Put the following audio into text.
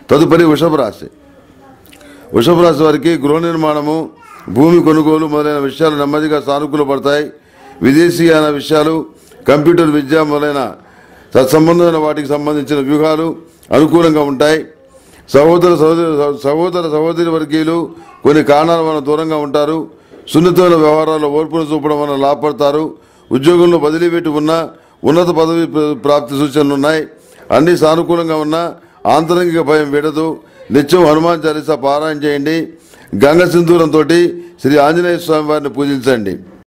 తదుపరి వృషభ రాశి వృషభ రాశి వారికి గృహ నిర్మాణము భూమి కొనుగోలు మొదలైన విషయాలు నెమ్మదిగా సానుకూల పడతాయి విదేశీయాన విషయాలు కంప్యూటర్ విద్య మొదలైన తత్సంబంధమైన వాటికి సంబంధించిన వ్యూహాలు అనుకూలంగా ఉంటాయి సహోదర సహోదరి సహోదర సహోదరి వర్గీయులు కొన్ని కారణాల వలన దూరంగా ఉంటారు సున్నితమైన వ్యవహారాల్లో ఓర్పును చూపడం వలన లాభపడతారు ఉద్యోగంలో బదిలీ పెట్టి ఉన్న ఉన్నత పదవి ప్ర- ప్రాప్తి సూచనలు ఉన్నాయి అన్ని సానుకూలంగా ఉన్నా ఆంతరంగిక భయం విడదు నిత్యం హనుమాన్ చాలీసా పారాయణ చేయండి గంగ సింధూరంతో శ్రీ ఆంజనేయ స్వామి వారిని పూజించండి